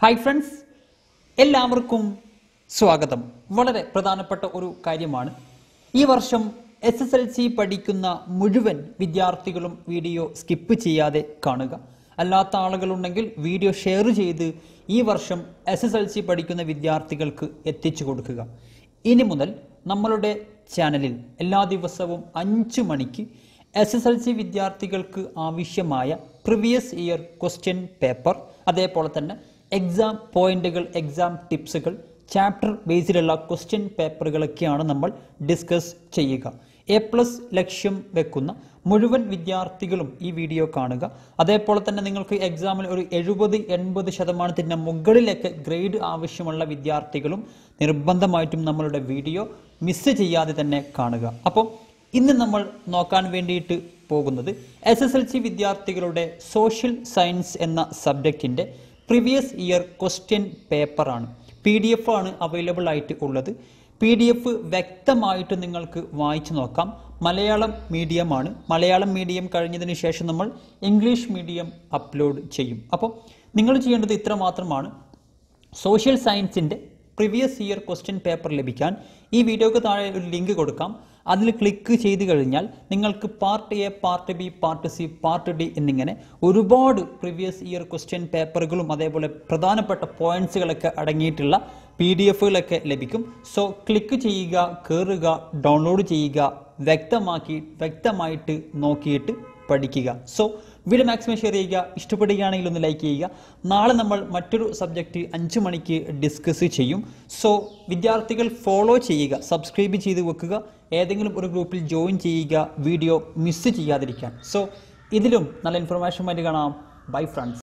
hi friends എല്ലാവർക്കും സ്വാഗതം വളരെ പ്രധാനപ്പെട്ട ഒരു കാര്യമാണ് ഈ വർഷം എസ് എസ് എൽ സി പഠിക്കുന്ന മുഴുവൻ വിദ്യാർത്ഥികളും വീഡിയോ സ്കിപ്പ് ചെയ്യാതെ കാണുക അല്ലാത്ത ആളുകളുണ്ടെങ്കിൽ വീഡിയോ ഷെയർ ചെയ്ത് ഈ വർഷം എസ് എസ് എൽ സി പഠിക്കുന്ന വിദ്യാർത്ഥികൾക്ക് എത്തിച്ചു കൊടുക്കുക ഇനി മുതൽ നമ്മളുടെ ചാനലിൽ എല്ലാ ദിവസവും അഞ്ച് മണിക്ക് എസ് എസ് എൽ സി വിദ്യാർത്ഥികൾക്ക് ആവശ്യമായ പ്രിവിയസ് ഇയർ ക്വസ്റ്റ്യൻ പേപ്പർ അതേപോലെ തന്നെ എക്സാം പോയിന്റുകൾ എക്സാം ടിപ്സുകൾ ചാപ്റ്റർ ബേസിലുള്ള ക്വസ്റ്റ്യൻ പേപ്പറുകളൊക്കെയാണ് നമ്മൾ ഡിസ്കസ് ചെയ്യുക എ പ്ലസ് ലക്ഷ്യം വെക്കുന്ന മുഴുവൻ വിദ്യാർത്ഥികളും ഈ വീഡിയോ കാണുക അതേപോലെ തന്നെ നിങ്ങൾക്ക് എക്സാമിൽ ഒരു എഴുപത് എൺപത് ശതമാനത്തിന് മുകളിലൊക്കെ ഗ്രേഡ് ആവശ്യമുള്ള വിദ്യാർത്ഥികളും നിർബന്ധമായിട്ടും നമ്മളുടെ വീഡിയോ മിസ് ചെയ്യാതെ തന്നെ കാണുക അപ്പോൾ ഇന്ന് നമ്മൾ നോക്കാൻ വേണ്ടിയിട്ട് പോകുന്നത് എസ് എസ് എൽ സി വിദ്യാർത്ഥികളുടെ സോഷ്യൽ സയൻസ് എന്ന സബ്ജക്റ്റിൻ്റെ പ്രീവിയസ് ഇയർ ക്വസ്റ്റ്യൻ പേപ്പറാണ് പി ഡി എഫ് ആണ് അവൈലബിൾ ആയിട്ട് ഉള്ളത് പി ഡി എഫ് വ്യക്തമായിട്ട് നിങ്ങൾക്ക് വായിച്ചു നോക്കാം മലയാളം മീഡിയമാണ് മലയാളം മീഡിയം കഴിഞ്ഞതിന് ശേഷം നമ്മൾ ഇംഗ്ലീഷ് മീഡിയം അപ്ലോഡ് ചെയ്യും അപ്പോൾ നിങ്ങൾ ചെയ്യേണ്ടത് ഇത്ര മാത്രമാണ് സോഷ്യൽ സയൻസിൻ്റെ പ്രീവിയസ് ഇയർ ക്വസ്റ്റ്യൻ പേപ്പർ ലഭിക്കാൻ ഈ വീഡിയോക്ക് താഴെ ഒരു ലിങ്ക് കൊടുക്കാം അതിൽ ക്ലിക്ക് ചെയ്ത് കഴിഞ്ഞാൽ നിങ്ങൾക്ക് part A part B part C part D എന്നിങ്ങനെ ഒരുപാട് പ്രീവിയസ് ഇയർ ക്വസ്റ്റ്യൻ പേപ്പറുകളും അതേപോലെ പ്രധാനപ്പെട്ട പോയിന്റ്സുകളൊക്കെ അടങ്ങിയിട്ടുള്ള പി ഡി എഫുകളൊക്കെ ലഭിക്കും സോ ക്ലിക്ക് ചെയ്യുക കയറുക ഡൗൺലോഡ് ചെയ്യുക വ്യക്തമാക്കി വ്യക്തമായിട്ട് നോക്കിയിട്ട് പഠിക്കുക സോ വീഡിയോ മാക്സിമം ഷെയർ ചെയ്യുക ഇഷ്ടപ്പെടുകയാണെങ്കിൽ ഒന്ന് ലൈക്ക് ചെയ്യുക നാളെ നമ്മൾ മറ്റൊരു സബ്ജക്റ്റ് അഞ്ച് മണിക്ക് ഡിസ്കസ് ചെയ്യും സോ വിദ്യാർത്ഥികൾ ഫോളോ ചെയ്യുക സബ്സ്ക്രൈബ് ചെയ്ത് വെക്കുക ഏതെങ്കിലും ഒരു ഗ്രൂപ്പിൽ ജോയിൻ ചെയ്യുക വീഡിയോ മിസ് ചെയ്യാതിരിക്കാൻ സോ ഇതിലും നല്ല ഇൻഫർമേഷൻ ആയിട്ട് കാണാം ബൈ ഫ്രണ്ട്സ്